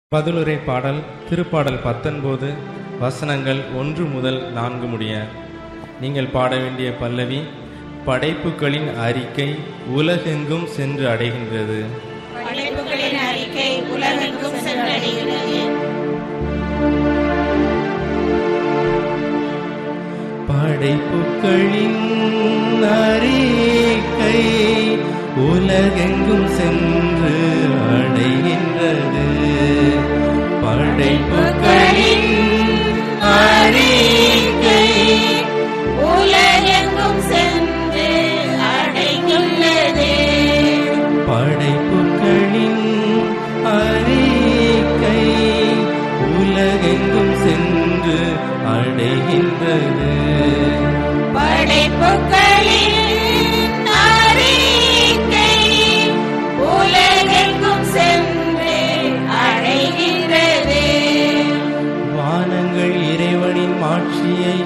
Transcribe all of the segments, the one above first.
பதிலுரை பாடல் திருப்பாடல் பத்தொன்பது வசனங்கள் ஒன்று முதல் நான்கு முடிய நீங்கள் பாட வேண்டிய பல்லவி படைப்புகளின் அறிக்கை உலகெங்கும் சென்று அடைகின்றது படைப்புகளின் அறிக்கை உலகெங்கும் சென்றடைகிறது படைப்புகளின் அறிக்கை உலகெங்கும் சென்று அடைகின்றது படைப்புகளின் அறிக்கை உலகெங்கும் சென்று அடைந்துள்ளது படைப்புகளின் அறிக்கை உலகெங்கும் சென்று அடைகின்றது படைப்புகளின் அறிக்கை உலகெங்கும் சென்று அடைகின்றது வானங்கள் இறைவனின் மாட்சியை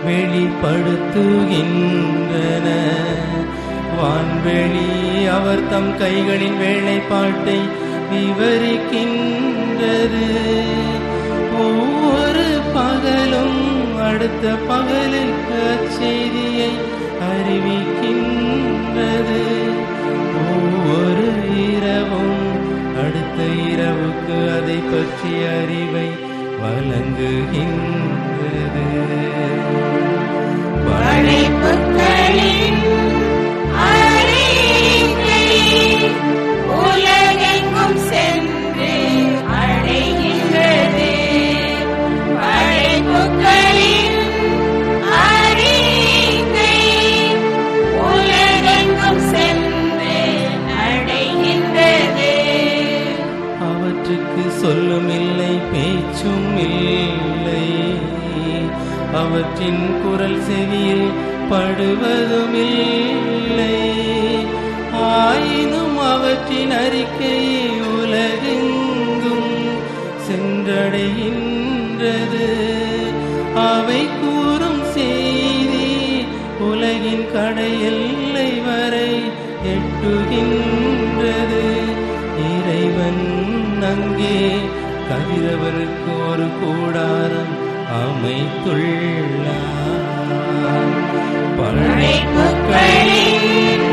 வெளிப்படுத்துகின்றன வான்வெளி அவர் தம் கைகளின் வேலைப்பாட்டை விவரிக்கின்றது ஒவ்வொரு பகலும் அடுத்த பகலுக்கு அச்செய்தியை அறிவிக்கின்றது ஒவ்வொரு இரவும் அடுத்த இரவுக்கு அதை பற்றிய அறிவை வழங்குகின்றது படைப்புகளின் அறிக்கை உலகெங்கும் சென்று அடைகின்றது படைப்புகளின் அறிக்கை உலகெங்கும் சென்று அடைகின்றது அவற்றுக்கு சொல்லும் இல்லை பேச்சும் இல்லை அவற்றின் குரல் செவியில் படுவதும் இல்லை ஆயினும் அவற்றின் அறிக்கை உலகெங்கும் சென்றடைகின்றது அவை கூறும் செய்தி உலகின் கடை எல்லை வரை எட்டுகின்றது இறைவன் அங்கே கதிரவருக்கு ஒரு கூடாரம் அமைத்துள்ளார் படைப்புகளின்